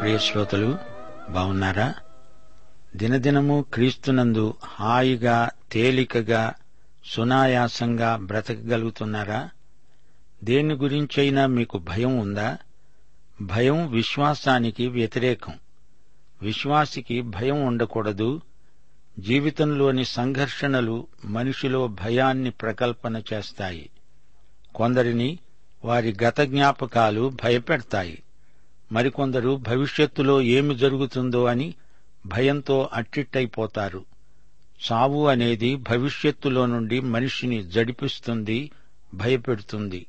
ప్రియ శ్రోతలు బాగున్నారా దినదినము క్రీస్తునందు హాయిగా తేలికగా సునాయాసంగా బ్రతకగలుగుతున్నారా దేని గురించైనా మీకు భయం ఉందా భయం విశ్వాసానికి వ్యతిరేకం విశ్వాసికి భయం ఉండకూడదు జీవితంలోని సంఘర్షణలు మనిషిలో భయాన్ని ప్రకల్పన చేస్తాయి కొందరిని వారి గత జ్ఞాపకాలు భయపెడతాయి మరికొందరు భవిష్యత్తులో ఏమి జరుగుతుందో అని భయంతో అట్టిట్టయిపోతారు చావు అనేది భవిష్యత్తులో నుండి మనిషిని జడిపిస్తుంది భయపెడుతుంది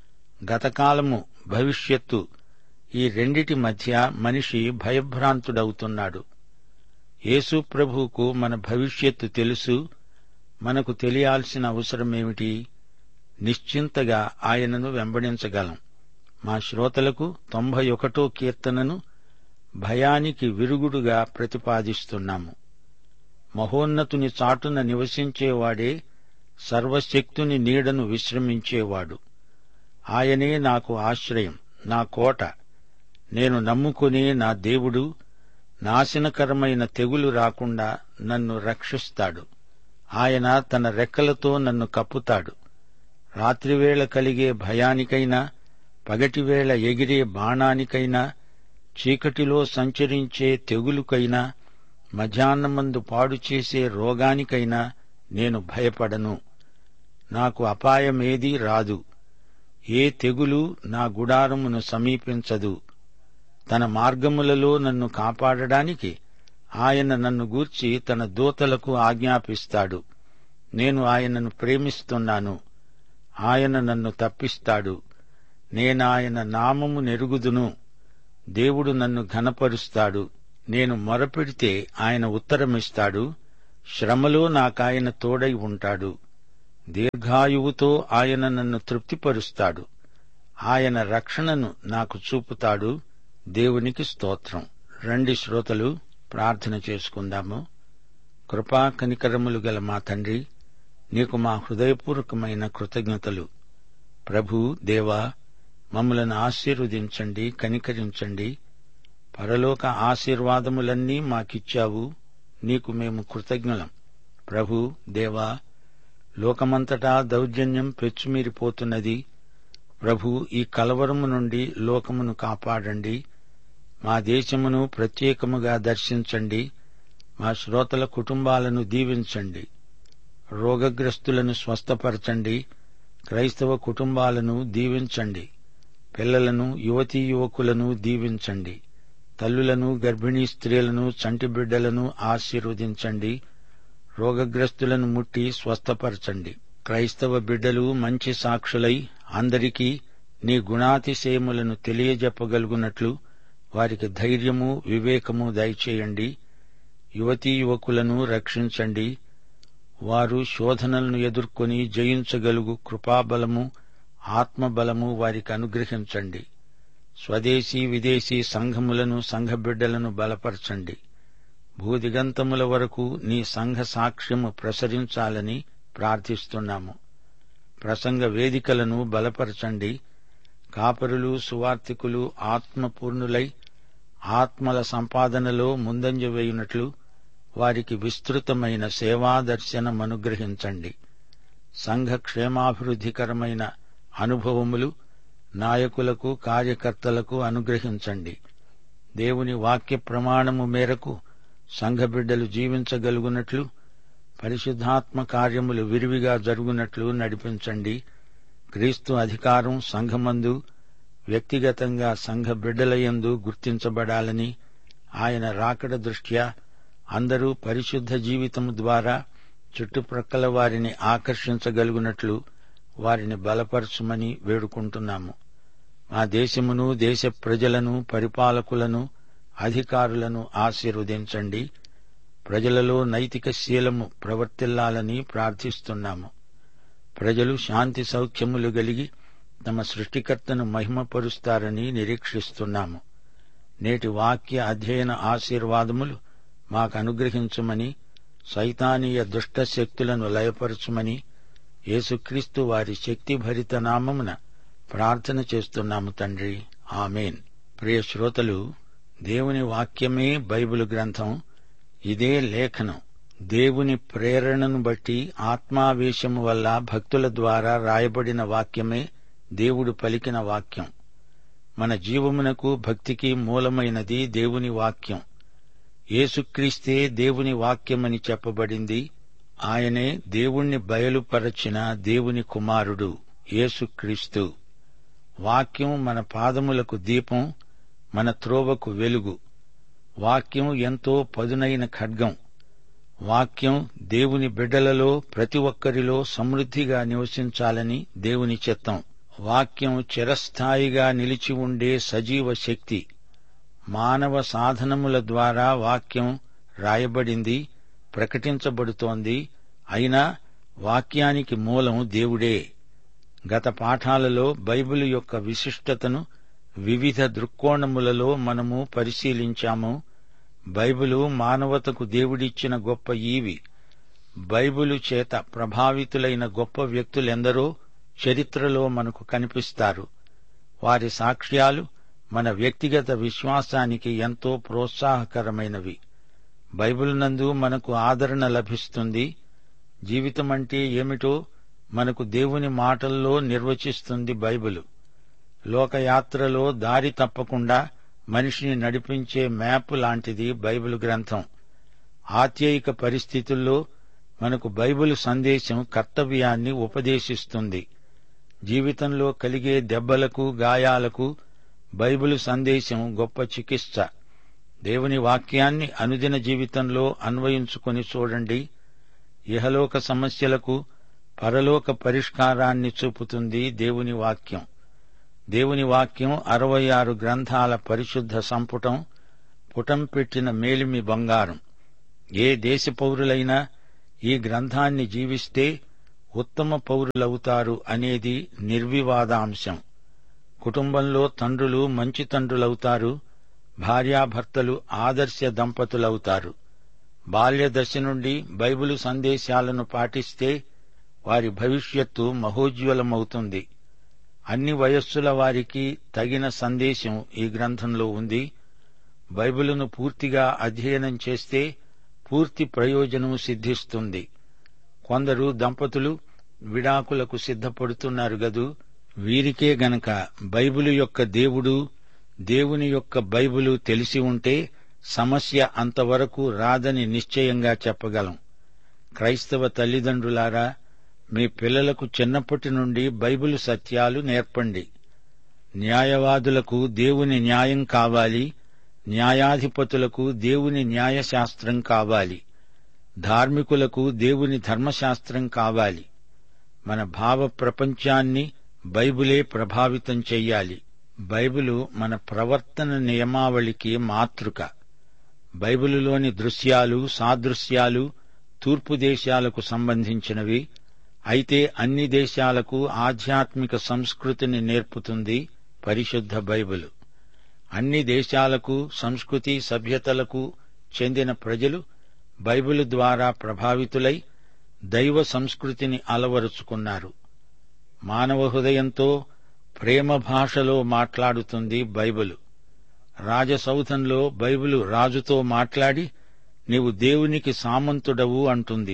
గతకాలము భవిష్యత్తు ఈ రెండిటి మధ్య మనిషి భయభ్రాంతుడవుతున్నాడు యేసు ప్రభువుకు మన భవిష్యత్తు తెలుసు మనకు తెలియాల్సిన అవసరమేమిటి నిశ్చింతగా ఆయనను వెంబడించగలం మా శ్రోతలకు తొంభై ఒకటో కీర్తనను భయానికి విరుగుడుగా ప్రతిపాదిస్తున్నాము మహోన్నతుని చాటున నివసించేవాడే సర్వశక్తుని నీడను విశ్రమించేవాడు ఆయనే నాకు ఆశ్రయం నా కోట నేను నమ్ముకునే నా దేవుడు నాశనకరమైన తెగులు రాకుండా నన్ను రక్షిస్తాడు ఆయన తన రెక్కలతో నన్ను కప్పుతాడు రాత్రివేళ కలిగే భయానికైనా పగటివేళ ఎగిరే బాణానికైనా చీకటిలో సంచరించే తెగులుకైనా మధ్యాహ్నమందు పాడు చేసే రోగానికైనా నేను భయపడను నాకు అపాయమేదీ రాదు ఏ తెగులు నా గుడారమును సమీపించదు తన మార్గములలో నన్ను కాపాడడానికి ఆయన నన్ను గూర్చి తన దూతలకు ఆజ్ఞాపిస్తాడు నేను ఆయనను ప్రేమిస్తున్నాను ఆయన నన్ను తప్పిస్తాడు నేనాయన నామము నెరుగుదును దేవుడు నన్ను ఘనపరుస్తాడు నేను మొరపెడితే ఆయన ఉత్తరమిస్తాడు శ్రమలో నాకాయన తోడై ఉంటాడు దీర్ఘాయువుతో ఆయన నన్ను తృప్తిపరుస్తాడు ఆయన రక్షణను నాకు చూపుతాడు దేవునికి స్తోత్రం రండి శ్రోతలు ప్రార్థన చేసుకుందాము కృపా కనికరములు గల మా తండ్రి నీకు మా హృదయపూర్వకమైన కృతజ్ఞతలు ప్రభు దేవా మమ్మలను ఆశీర్వదించండి కనికరించండి పరలోక ఆశీర్వాదములన్నీ మాకిచ్చావు నీకు మేము కృతజ్ఞులం ప్రభు దేవా లోకమంతటా దౌర్జన్యం పెచ్చుమీరిపోతున్నది ప్రభు ఈ కలవరము నుండి లోకమును కాపాడండి మా దేశమును ప్రత్యేకముగా దర్శించండి మా శ్రోతల కుటుంబాలను దీవించండి రోగగ్రస్తులను స్వస్థపరచండి క్రైస్తవ కుటుంబాలను దీవించండి పిల్లలను యువతీ యువకులను దీవించండి తల్లులను గర్భిణీ స్త్రీలను చంటి బిడ్డలను ఆశీర్వదించండి రోగగ్రస్తులను ముట్టి స్వస్థపరచండి క్రైస్తవ బిడ్డలు మంచి సాక్షులై అందరికీ నీ గుణాతిశయములను తెలియజెప్పగలుగునట్లు వారికి ధైర్యము వివేకము దయచేయండి యువతీ యువకులను రక్షించండి వారు శోధనలను ఎదుర్కొని జయించగలుగు కృపాబలము ఆత్మబలము వారికి అనుగ్రహించండి స్వదేశీ విదేశీ సంఘములను సంఘ బిడ్డలను బలపరచండి భూదిగంతముల వరకు నీ సంఘ సాక్ష్యము ప్రసరించాలని ప్రార్థిస్తున్నాము ప్రసంగ వేదికలను బలపరచండి కాపరులు సువార్తికులు ఆత్మపూర్ణులై ఆత్మల సంపాదనలో ముందంజ వేయునట్లు వారికి విస్తృతమైన సేవాదర్శనం అనుగ్రహించండి సంఘ క్షేమాభివృద్ధికరమైన అనుభవములు నాయకులకు కార్యకర్తలకు అనుగ్రహించండి దేవుని వాక్య ప్రమాణము మేరకు సంఘ బిడ్డలు జీవించగలుగునట్లు పరిశుద్ధాత్మ కార్యములు విరివిగా జరుగునట్లు నడిపించండి క్రీస్తు అధికారం సంఘమందు వ్యక్తిగతంగా సంఘ బిడ్డలయందు గుర్తించబడాలని ఆయన రాకడ దృష్ట్యా అందరూ పరిశుద్ధ జీవితం ద్వారా చుట్టుప్రక్కల వారిని ఆకర్షించగలుగునట్లు వారిని బలపరచుమని వేడుకుంటున్నాము మా దేశమును దేశ ప్రజలను పరిపాలకులను అధికారులను ఆశీర్వదించండి ప్రజలలో నైతిక శీలము ప్రవర్తిల్లాలని ప్రార్థిస్తున్నాము ప్రజలు శాంతి సౌఖ్యములు గలిగి తమ సృష్టికర్తను మహిమపరుస్తారని నిరీక్షిస్తున్నాము నేటి వాక్య అధ్యయన ఆశీర్వాదములు మాకు అనుగ్రహించమని సైతానీయ దుష్ట శక్తులను లయపరచుమని యేసుక్రీస్తు వారి శక్తిభరిత నామమున ప్రార్థన చేస్తున్నాము తండ్రి ఆమెన్ ప్రియ శ్రోతలు దేవుని వాక్యమే బైబిల్ గ్రంథం ఇదే లేఖనం దేవుని ప్రేరణను బట్టి ఆత్మావేశము వల్ల భక్తుల ద్వారా రాయబడిన వాక్యమే దేవుడు పలికిన వాక్యం మన జీవమునకు భక్తికి మూలమైనది దేవుని వాక్యం యేసుక్రీస్తే దేవుని వాక్యమని చెప్పబడింది ఆయనే దేవుణ్ణి బయలుపరచిన దేవుని కుమారుడు యేసుక్రీస్తు వాక్యం మన పాదములకు దీపం మన త్రోవకు వెలుగు వాక్యం ఎంతో పదునైన ఖడ్గం వాక్యం దేవుని బిడ్డలలో ప్రతి ఒక్కరిలో సమృద్ధిగా నివసించాలని దేవుని చిత్తం వాక్యం చిరస్థాయిగా నిలిచి ఉండే సజీవ శక్తి మానవ సాధనముల ద్వారా వాక్యం రాయబడింది ప్రకటించబడుతోంది అయినా వాక్యానికి మూలం దేవుడే గత పాఠాలలో బైబిల్ యొక్క విశిష్టతను వివిధ దృక్కోణములలో మనము పరిశీలించాము బైబిలు మానవతకు దేవుడిచ్చిన గొప్ప ఈవి బైబిలు చేత ప్రభావితులైన గొప్ప వ్యక్తులెందరో చరిత్రలో మనకు కనిపిస్తారు వారి సాక్ష్యాలు మన వ్యక్తిగత విశ్వాసానికి ఎంతో ప్రోత్సాహకరమైనవి బైబిల్ నందు మనకు ఆదరణ లభిస్తుంది జీవితమంటే ఏమిటో మనకు దేవుని మాటల్లో నిర్వచిస్తుంది బైబిలు లోకయాత్రలో దారి తప్పకుండా మనిషిని నడిపించే మ్యాప్ లాంటిది బైబిల్ గ్రంథం ఆత్యయిక పరిస్థితుల్లో మనకు బైబిల్ సందేశం కర్తవ్యాన్ని ఉపదేశిస్తుంది జీవితంలో కలిగే దెబ్బలకు గాయాలకు బైబిల్ సందేశం గొప్ప చికిత్స దేవుని వాక్యాన్ని అనుదిన జీవితంలో అన్వయించుకొని చూడండి ఇహలోక సమస్యలకు పరలోక పరిష్కారాన్ని చూపుతుంది దేవుని వాక్యం దేవుని వాక్యం అరవై ఆరు గ్రంథాల పరిశుద్ధ సంపుటం పుటం పెట్టిన మేలిమి బంగారం ఏ దేశ పౌరులైనా ఈ గ్రంథాన్ని జీవిస్తే ఉత్తమ పౌరులవుతారు అనేది నిర్వివాదాంశం కుటుంబంలో తండ్రులు మంచి తండ్రులవుతారు భార్యాభర్తలు ఆదర్శ దంపతులవుతారు బాల్యదశ నుండి బైబిలు సందేశాలను పాటిస్తే వారి భవిష్యత్తు మహోజ్వలమవుతుంది అన్ని వయస్సుల వారికి తగిన సందేశం ఈ గ్రంథంలో ఉంది బైబిలును పూర్తిగా అధ్యయనం చేస్తే పూర్తి ప్రయోజనం సిద్ధిస్తుంది కొందరు దంపతులు విడాకులకు సిద్ధపడుతున్నారు గదు వీరికే గనక బైబిలు యొక్క దేవుడు దేవుని యొక్క బైబిలు తెలిసి ఉంటే సమస్య అంతవరకు రాదని నిశ్చయంగా చెప్పగలం క్రైస్తవ తల్లిదండ్రులారా మీ పిల్లలకు చిన్నప్పటి నుండి బైబిల్ సత్యాలు నేర్పండి న్యాయవాదులకు దేవుని న్యాయం కావాలి న్యాయాధిపతులకు దేవుని న్యాయశాస్త్రం కావాలి ధార్మికులకు దేవుని ధర్మశాస్త్రం కావాలి మన భావ ప్రపంచాన్ని బైబిలే ప్రభావితం చెయ్యాలి బైబిలు మన ప్రవర్తన నియమావళికి మాతృక బైబిలులోని దృశ్యాలు సాదృశ్యాలు తూర్పు దేశాలకు సంబంధించినవి అయితే అన్ని దేశాలకు ఆధ్యాత్మిక సంస్కృతిని నేర్పుతుంది పరిశుద్ధ బైబిలు అన్ని దేశాలకు సంస్కృతి సభ్యతలకు చెందిన ప్రజలు బైబిలు ద్వారా ప్రభావితులై దైవ సంస్కృతిని అలవరుచుకున్నారు మానవ హృదయంతో ప్రేమ భాషలో మాట్లాడుతుంది బైబిలు రాజసౌధంలో బైబిలు రాజుతో మాట్లాడి నీవు దేవునికి సామంతుడవు అంటుంది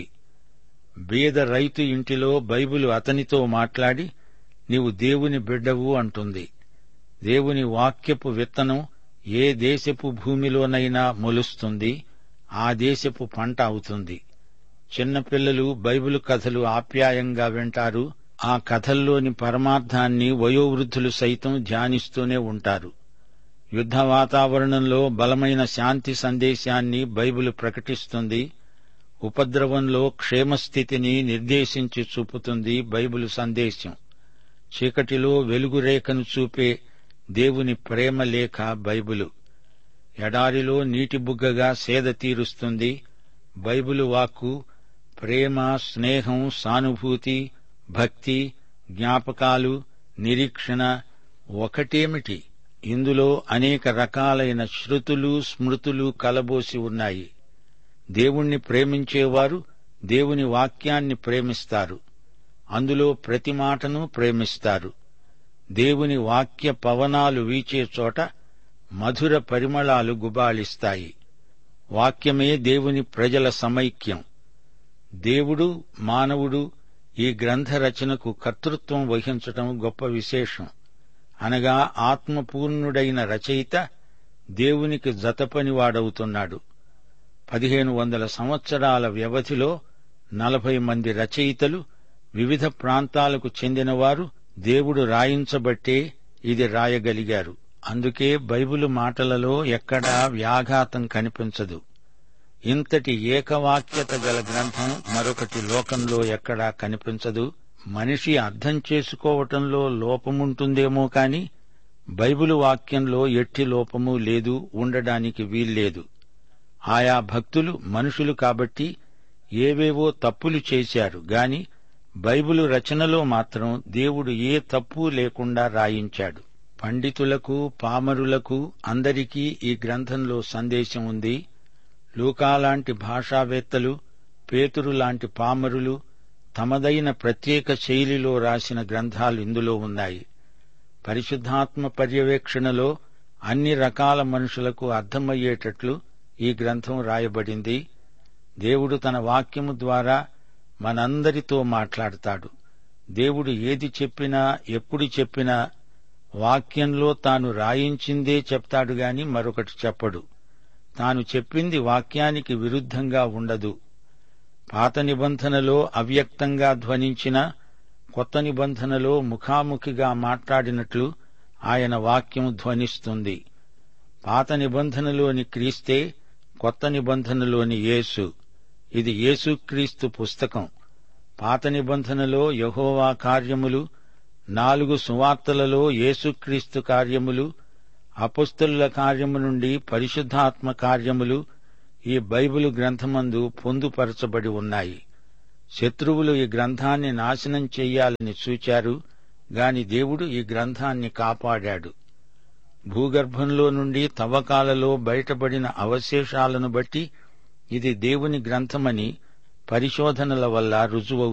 బీద రైతు ఇంటిలో బైబిలు అతనితో మాట్లాడి నీవు దేవుని బిడ్డవు అంటుంది దేవుని వాక్యపు విత్తనం ఏ దేశపు భూమిలోనైనా మొలుస్తుంది ఆ దేశపు పంట అవుతుంది చిన్నపిల్లలు బైబిలు కథలు ఆప్యాయంగా వింటారు ఆ కథల్లోని పరమార్థాన్ని వయోవృద్ధులు సైతం ధ్యానిస్తూనే ఉంటారు యుద్ధ వాతావరణంలో బలమైన శాంతి సందేశాన్ని బైబిలు ప్రకటిస్తుంది ఉపద్రవంలో క్షేమస్థితిని నిర్దేశించి చూపుతుంది బైబిలు సందేశం చీకటిలో వెలుగురేఖను చూపే దేవుని ప్రేమ లేఖ బైబిలు ఎడారిలో నీటి బుగ్గగా సేద తీరుస్తుంది బైబిలు వాక్కు ప్రేమ స్నేహం సానుభూతి భక్తి జ్ఞాపకాలు నిరీక్షణ ఒకటేమిటి ఇందులో అనేక రకాలైన శృతులు స్మృతులు కలబోసి ఉన్నాయి దేవుణ్ణి ప్రేమించేవారు దేవుని వాక్యాన్ని ప్రేమిస్తారు అందులో ప్రతి మాటను ప్రేమిస్తారు దేవుని వాక్య పవనాలు వీచే చోట మధుర పరిమళాలు గుబాళిస్తాయి వాక్యమే దేవుని ప్రజల సమైక్యం దేవుడు మానవుడు ఈ గ్రంథ రచనకు కర్తృత్వం వహించటం గొప్ప విశేషం అనగా ఆత్మపూర్ణుడైన రచయిత దేవునికి జతపనివాడవుతున్నాడు పదిహేను వందల సంవత్సరాల వ్యవధిలో నలభై మంది రచయితలు వివిధ ప్రాంతాలకు చెందినవారు దేవుడు రాయించబట్టే ఇది రాయగలిగారు అందుకే బైబిలు మాటలలో ఎక్కడా వ్యాఘాతం కనిపించదు ఇంతటి ఏకవాక్యత గల గ్రంథం మరొకటి లోకంలో ఎక్కడా కనిపించదు మనిషి అర్థం చేసుకోవటంలో లోపముంటుందేమో కాని బైబిలు వాక్యంలో ఎట్టి లోపము లేదు ఉండడానికి వీల్లేదు ఆయా భక్తులు మనుషులు కాబట్టి ఏవేవో తప్పులు చేశారు గాని బైబిలు రచనలో మాత్రం దేవుడు ఏ తప్పు లేకుండా రాయించాడు పండితులకు పామరులకు అందరికీ ఈ గ్రంథంలో సందేశం ఉంది లూకాలాంటి భాషావేత్తలు పేతురు లాంటి పామరులు తమదైన ప్రత్యేక శైలిలో రాసిన గ్రంథాలు ఇందులో ఉన్నాయి పరిశుద్ధాత్మ పర్యవేక్షణలో అన్ని రకాల మనుషులకు అర్థమయ్యేటట్లు ఈ గ్రంథం రాయబడింది దేవుడు తన వాక్యము ద్వారా మనందరితో మాట్లాడతాడు దేవుడు ఏది చెప్పినా ఎప్పుడు చెప్పినా వాక్యంలో తాను రాయించిందే చెప్తాడు గాని మరొకటి చెప్పడు తాను చెప్పింది వాక్యానికి విరుద్ధంగా ఉండదు పాత నిబంధనలో అవ్యక్తంగా ధ్వనించిన కొత్త నిబంధనలో ముఖాముఖిగా మాట్లాడినట్లు ఆయన వాక్యం ధ్వనిస్తుంది పాత నిబంధనలోని క్రీస్తే కొత్త నిబంధనలోని యేసు ఇది యేసుక్రీస్తు పుస్తకం పాత నిబంధనలో యహోవా కార్యములు నాలుగు సువార్తలలో యేసుక్రీస్తు కార్యములు అపుస్తలుల కార్యము నుండి పరిశుద్ధాత్మ కార్యములు ఈ బైబిలు గ్రంథమందు పొందుపరచబడి ఉన్నాయి శత్రువులు ఈ గ్రంథాన్ని నాశనం చెయ్యాలని చూచారు గాని దేవుడు ఈ గ్రంథాన్ని కాపాడాడు భూగర్భంలో నుండి తవ్వకాలలో బయటపడిన అవశేషాలను బట్టి ఇది దేవుని గ్రంథమని పరిశోధనల వల్ల రుజువవు